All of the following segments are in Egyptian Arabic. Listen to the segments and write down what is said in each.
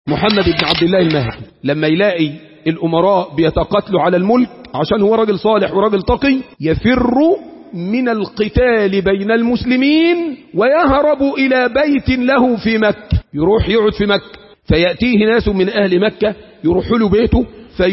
محمد بن عبد الله المهدي لما يلاقي الأمراء بيتقاتلوا على الملك عشان هو راجل صالح وراجل تقي يفر من القتال بين المسلمين ويهرب إلى بيت له في مكة يروح يقعد في مكة فيأتيه ناس من أهل مكة يروحوا له بيته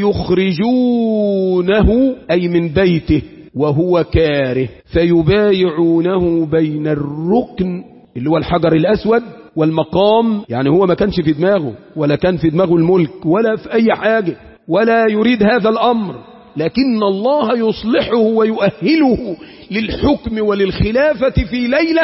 فيخرجونه أي من بيته وهو كاره فيبايعونه بين الركن اللي هو الحجر الأسود والمقام يعني هو ما كانش في دماغه ولا كان في دماغه الملك ولا في أي حاجة ولا يريد هذا الأمر لكن الله يصلحه ويؤهله للحكم وللخلافة في ليلة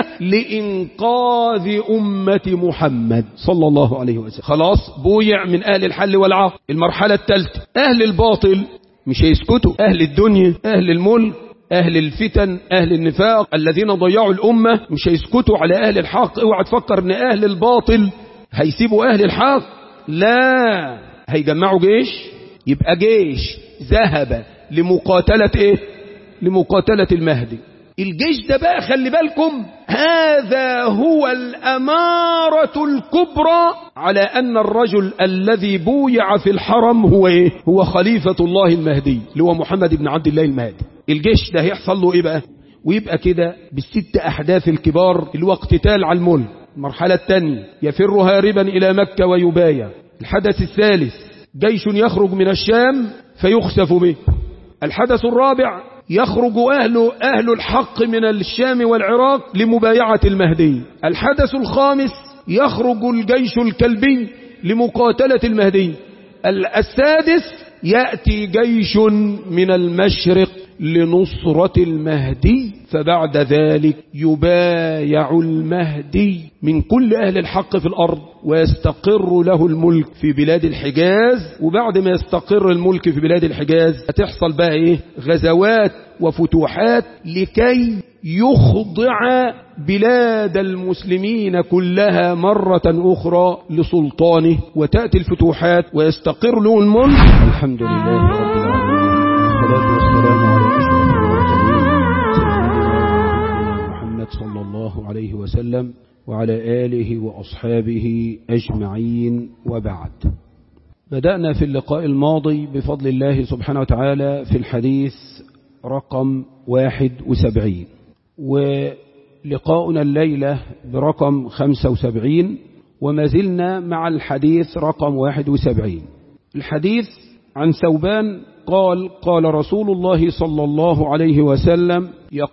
لإنقاذ أمة محمد صلى الله عليه وسلم خلاص بويع من أهل الحل والعقل المرحلة الثالثة أهل الباطل مش هيسكتوا أهل الدنيا أهل الملك أهل الفتن أهل النفاق الذين ضيعوا الأمة مش هيسكتوا على أهل الحق اوعى تفكر أن أهل الباطل هيسيبوا أهل الحق لا هيجمعوا جيش يبقى جيش ذهب لمقاتلة ايه لمقاتلة المهدي الجيش ده بقى خلي بالكم هذا هو الأمارة الكبرى على أن الرجل الذي بويع في الحرم هو إيه؟ هو خليفة الله المهدي اللي هو محمد بن عبد الله المهدي الجيش ده هيحصل له إيه بقى ويبقى كده بالست أحداث الكبار اللي هو اقتتال على الملك المرحلة الثانية يفر هاربا إلى مكة ويبايع الحدث الثالث جيش يخرج من الشام فيخسف به الحدث الرابع يخرج أهل, أهل الحق من الشام والعراق لمبايعة المهدي الحدث الخامس يخرج الجيش الكلبي لمقاتلة المهدي السادس يأتي جيش من المشرق لنصرة المهدي فبعد ذلك يبايع المهدي من كل أهل الحق في الأرض ويستقر له الملك في بلاد الحجاز وبعد ما يستقر الملك في بلاد الحجاز هتحصل بقى إيه غزوات وفتوحات لكي يخضع بلاد المسلمين كلها مرة أخرى لسلطانه وتأتي الفتوحات ويستقر له الملك الحمد لله رب العالمين والصلاة والسلام على أشرف المرسلين محمد صلى الله عليه وسلم وعلى آله وأصحابه أجمعين وبعد بدأنا في اللقاء الماضي بفضل الله سبحانه وتعالى في الحديث رقم واحد وسبعين ولقاؤنا الليلة برقم خمسة وسبعين وما زلنا مع الحديث رقم واحد وسبعين الحديث عن ثوبان قال قال رسول الله صلى الله عليه وسلم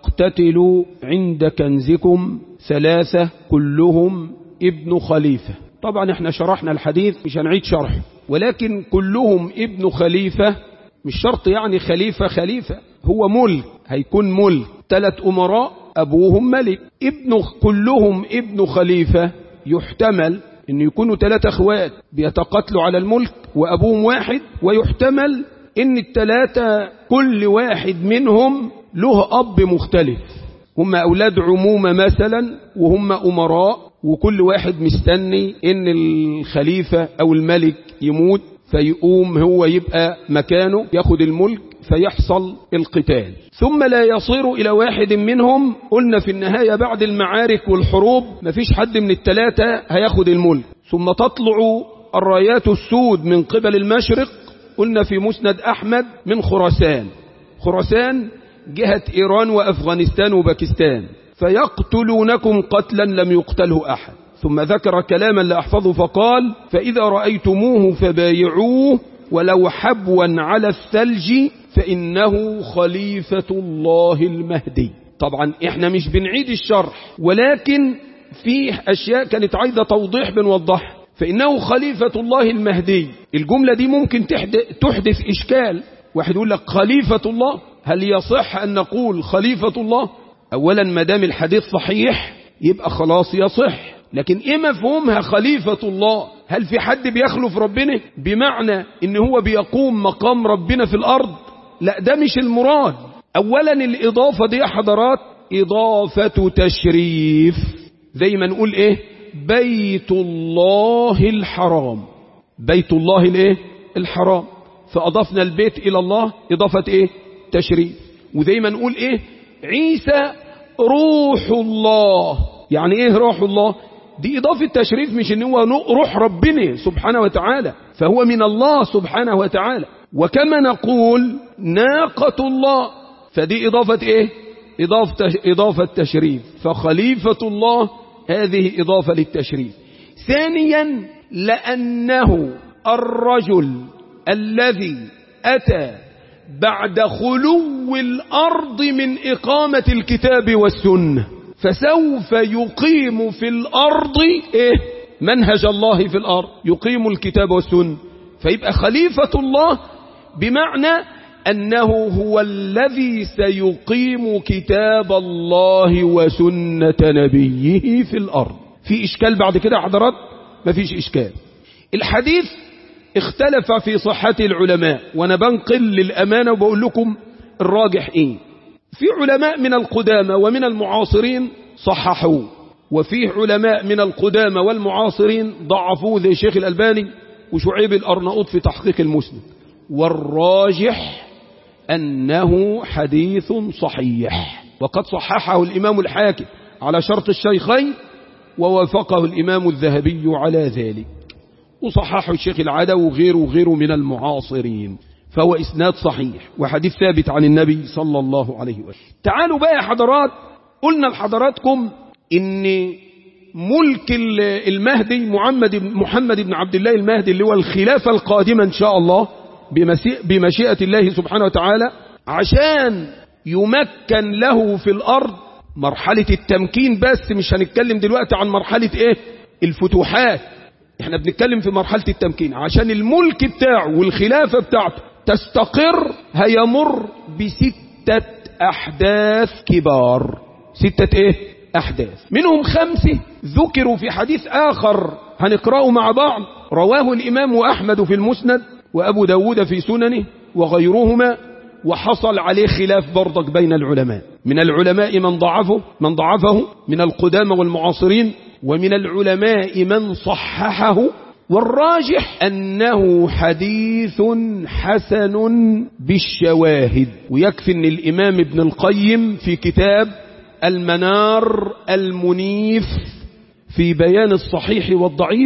يقتتل عند كنزكم ثلاثة كلهم ابن خليفة طبعا احنا شرحنا الحديث مش هنعيد شرح ولكن كلهم ابن خليفة مش شرط يعني خليفة خليفة هو ملك هيكون ملك ثلاث أمراء أبوهم ملك ابن كلهم ابن خليفة يحتمل أن يكونوا ثلاثة أخوات بيتقاتلوا على الملك وأبوهم واحد ويحتمل أن الثلاثة كل واحد منهم له أب مختلف هم أولاد عمومة مثلا وهم أمراء وكل واحد مستني أن الخليفة أو الملك يموت فيقوم هو يبقى مكانه ياخد الملك فيحصل القتال ثم لا يصير إلى واحد منهم قلنا في النهاية بعد المعارك والحروب مفيش حد من الثلاثة هياخد الملك ثم تطلع الرايات السود من قبل المشرق قلنا في مسند أحمد من خراسان خراسان جهة إيران وأفغانستان وباكستان فيقتلونكم قتلا لم يقتله أحد ثم ذكر كلاما لا أحفظه فقال فإذا رأيتموه فبايعوه ولو حبوا على الثلج فإنه خليفة الله المهدي طبعا احنا مش بنعيد الشرح ولكن في أشياء كانت عايزة توضيح بنوضحها فإنه خليفة الله المهدي الجملة دي ممكن تحدث إشكال واحد يقول لك خليفة الله هل يصح أن نقول خليفة الله أولا ما دام الحديث صحيح يبقى خلاص يصح لكن ايه مفهومها خليفة الله هل في حد بيخلف ربنا بمعنى ان هو بيقوم مقام ربنا في الارض لا ده مش المراد اولا الاضافة دي يا حضرات اضافة تشريف زي ما نقول ايه بيت الله الحرام بيت الله الايه الحرام فاضفنا البيت الى الله اضافة ايه تشريف وزي ما نقول ايه عيسى روح الله يعني ايه روح الله دي إضافة تشريف مش إن هو روح ربنا سبحانه وتعالى فهو من الله سبحانه وتعالى وكما نقول ناقة الله فدي إضافة إيه إضافة, إضافة تشريف فخليفة الله هذه إضافة للتشريف ثانيا لأنه الرجل الذي أتى بعد خلو الأرض من إقامة الكتاب والسنة فسوف يقيم في الأرض إيه؟ منهج الله في الأرض يقيم الكتاب والسنة فيبقى خليفة الله بمعنى أنه هو الذي سيقيم كتاب الله وسنة نبيه في الأرض في إشكال بعد كده حضرات ما فيش إشكال الحديث اختلف في صحة العلماء وانا بنقل للأمانة وبقول لكم الراجح ايه في علماء من القدامى ومن المعاصرين صححوه وفي علماء من القدامى والمعاصرين ضعفوه زي شيخ الألباني وشعيب الأرناؤوط في تحقيق المسلم والراجح أنه حديث صحيح وقد صححه الإمام الحاكم على شرط الشيخين ووافقه الإمام الذهبي على ذلك وصححه الشيخ العدو وغيره وغيره من المعاصرين فهو إسناد صحيح وحديث ثابت عن النبي صلى الله عليه وسلم تعالوا بقى يا حضرات قلنا لحضراتكم إن ملك المهدي محمد محمد بن عبد الله المهدي اللي هو الخلافة القادمة إن شاء الله بمشيئة الله سبحانه وتعالى عشان يمكن له في الأرض مرحلة التمكين بس مش هنتكلم دلوقتي عن مرحلة ايه الفتوحات احنا بنتكلم في مرحلة التمكين عشان الملك بتاعه والخلافة بتاعته تستقر هيمر بستة أحداث كبار ستة ايه أحداث منهم خمسة ذكروا في حديث آخر هنقرأه مع بعض رواه الإمام أحمد في المسند وأبو داود في سننه وغيرهما وحصل عليه خلاف برضك بين العلماء من العلماء من ضعفه من ضعفه من القدامى والمعاصرين ومن العلماء من صححه والراجح أنه حديث حسن بالشواهد ويكفي أن الإمام ابن القيم في كتاب المنار المنيف في بيان الصحيح والضعيف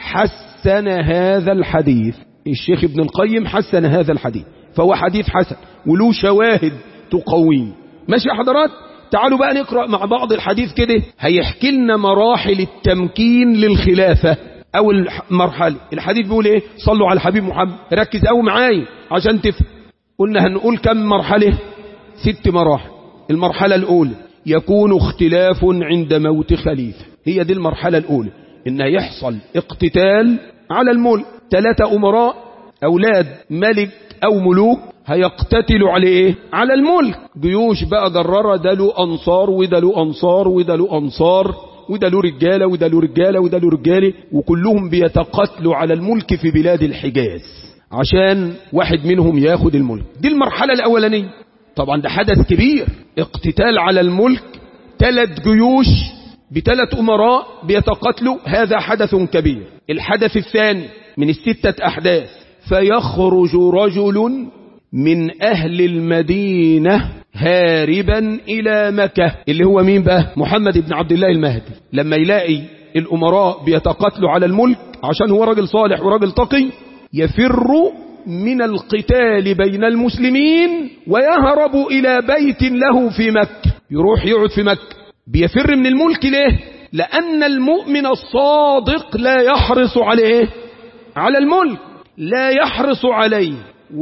حسن هذا الحديث الشيخ ابن القيم حسن هذا الحديث فهو حديث حسن وله شواهد تقويه ماشي يا حضرات تعالوا بقى نقرأ مع بعض الحديث كده هيحكي لنا مراحل التمكين للخلافة او المرحلة الحديث بيقول ايه صلوا على الحبيب محمد ركز قوي معايا عشان تفهم قلنا هنقول كم مرحلة ست مراحل المرحلة الاولى يكون اختلاف عند موت خليفة هي دي المرحلة الاولى ان يحصل اقتتال على الملك ثلاثة امراء اولاد ملك او ملوك هيقتتلوا على ايه على الملك جيوش بقى جرارة ده له انصار وده له انصار وده له انصار وده له رجالة وده له رجالة وده له رجالة وكلهم بيتقاتلوا على الملك في بلاد الحجاز عشان واحد منهم ياخد الملك دي المرحلة الاولانية طبعا ده حدث كبير اقتتال على الملك ثلاث جيوش بثلاث امراء بيتقاتلوا هذا حدث كبير الحدث الثاني من الستة احداث فيخرج رجل من أهل المدينة هاربا إلى مكة اللي هو مين بقى محمد بن عبد الله المهدي لما يلاقي الأمراء بيتقاتلوا على الملك عشان هو راجل صالح وراجل تقي يفر من القتال بين المسلمين ويهرب إلى بيت له في مكة يروح يقعد في مكة بيفر من الملك ليه لأن المؤمن الصادق لا يحرص عليه على الملك لا يحرص عليه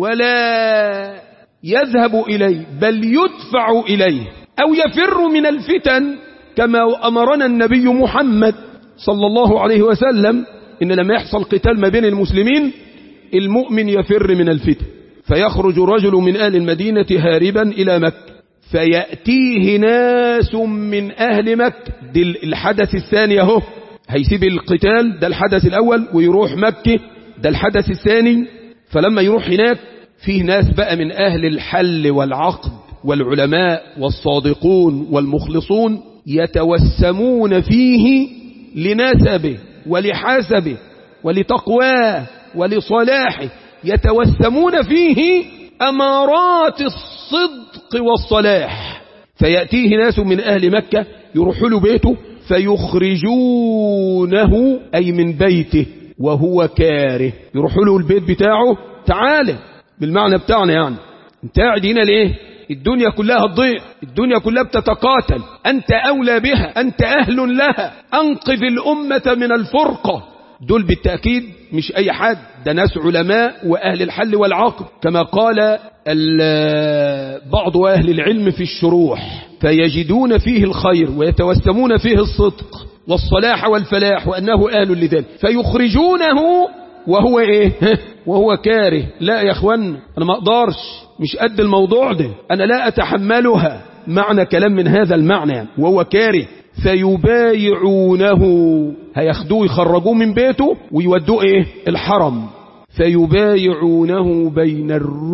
ولا يذهب إليه بل يدفع إليه أو يفر من الفتن كما أمرنا النبي محمد صلى الله عليه وسلم إن لما يحصل قتال ما بين المسلمين المؤمن يفر من الفتن فيخرج رجل من أهل المدينة هاربا إلى مكة فيأتيه ناس من أهل مكة دي الحدث الثاني اهو هيسيب القتال ده الحدث الأول ويروح مكة ده الحدث الثاني فلما يروح هناك فيه ناس بقى من أهل الحل والعقد والعلماء والصادقون والمخلصون يتوسمون فيه لنسبه ولحسبه ولتقواه ولصلاحه يتوسمون فيه أمارات الصدق والصلاح فيأتيه ناس من أهل مكة يروحوا له بيته فيخرجونه أي من بيته وهو كاره يروحوا له البيت بتاعه تعالى بالمعنى بتاعنا يعني انت قاعد هنا ليه الدنيا كلها تضيع الدنيا كلها بتتقاتل أنت أولى بها أنت أهل لها أنقذ الأمة من الفرقة دول بالتأكيد مش أي حد ده ناس علماء وأهل الحل والعقد كما قال بعض أهل العلم في الشروح فيجدون فيه الخير ويتوسمون فيه الصدق والصلاح والفلاح وأنه أهل لذلك فيخرجونه وهو إيه وهو كاره لا يا أخوان أنا ما أقدرش مش قد الموضوع ده أنا لا أتحملها معنى كلام من هذا المعنى يعني وهو كاره فيبايعونه هياخدوه يخرجوه من بيته ويودوه ايه الحرم فيبايعونه بين الرجل